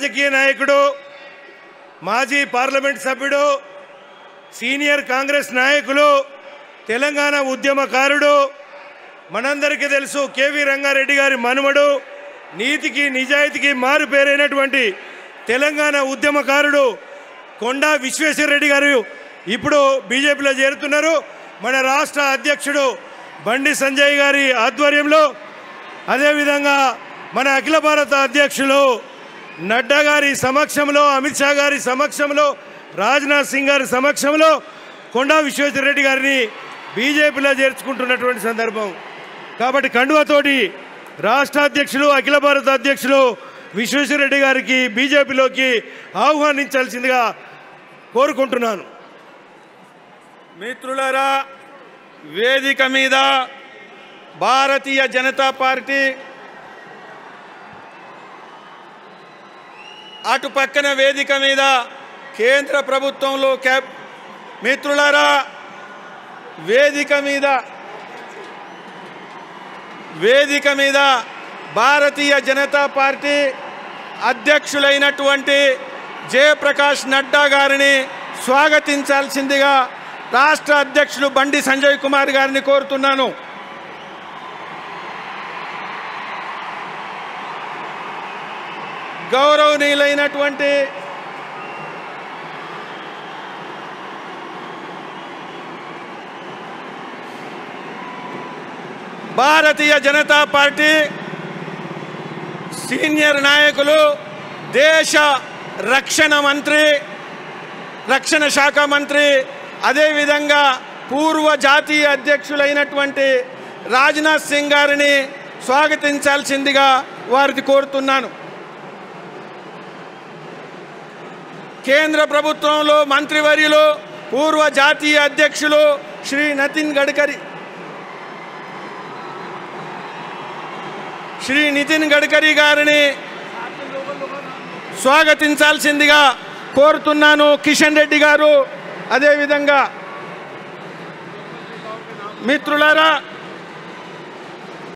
రాజకీయ నాయకుడు మాజీ పార్లమెంట్ సభ్యుడు సీనియర్ కాంగ్రెస్ నాయకులు తెలంగాణ ఉద్యమకారుడు మనందరికీ తెలుసు కేవీ రంగారెడ్డి గారి మనుమడు నీతికి నిజాయితీకి మారు పేరైనటువంటి తెలంగాణ ఉద్యమకారుడు కొండా విశ్వేశ్వరరెడ్డి గారు ఇప్పుడు బీజేపీలో చేరుతున్నారు మన రాష్ట్ర అధ్యక్షుడు బండి సంజయ్ గారి ఆధ్వర్యంలో అదేవిధంగా మన అఖిల భారత అధ్యక్షులు నడ్డా గారి సమక్షంలో అమిత్ షా గారి సమక్షంలో రాజ్నాథ్ సింగ్ గారి సమక్షంలో కొండా విశ్వేశ్వరరెడ్డి గారిని బీజేపీలో చేర్చుకుంటున్నటువంటి సందర్భం కాబట్టి కండువతోటి రాష్ట్ర అధ్యక్షులు అఖిల భారత అధ్యక్షులు విశ్వేశ్వరరెడ్డి గారికి బీజేపీలోకి ఆహ్వానించాల్సిందిగా కోరుకుంటున్నాను మిత్రులారా వేదిక మీద భారతీయ జనతా పార్టీ అటు పక్కన వేదిక మీద కేంద్ర ప్రభుత్వంలో క్యాబ్ మిత్రులారా వేదిక మీద వేదిక మీద భారతీయ జనతా పార్టీ అధ్యక్షులైనటువంటి జయప్రకాష్ నడ్డా గారిని స్వాగతించాల్సిందిగా రాష్ట్ర అధ్యక్షులు బండి సంజయ్ కుమార్ గారిని కోరుతున్నాను గౌరవనీయులైనటువంటి భారతీయ జనతా పార్టీ సీనియర్ నాయకులు దేశ రక్షణ మంత్రి రక్షణ శాఖ మంత్రి అదేవిధంగా పూర్వ జాతీయ అధ్యక్షులైనటువంటి రాజ్నాథ్ సింగ్ గారిని స్వాగతించాల్సిందిగా వారిని కోరుతున్నాను కేంద్ర ప్రభుత్వంలో మంత్రివర్యులు పూర్వ జాతీయ అధ్యక్షులు శ్రీ నితిన్ గడ్కరీ శ్రీ నితిన్ గడ్కరీ గారిని స్వాగతించాల్సిందిగా కోరుతున్నాను కిషన్ రెడ్డి గారు అదేవిధంగా మిత్రులారా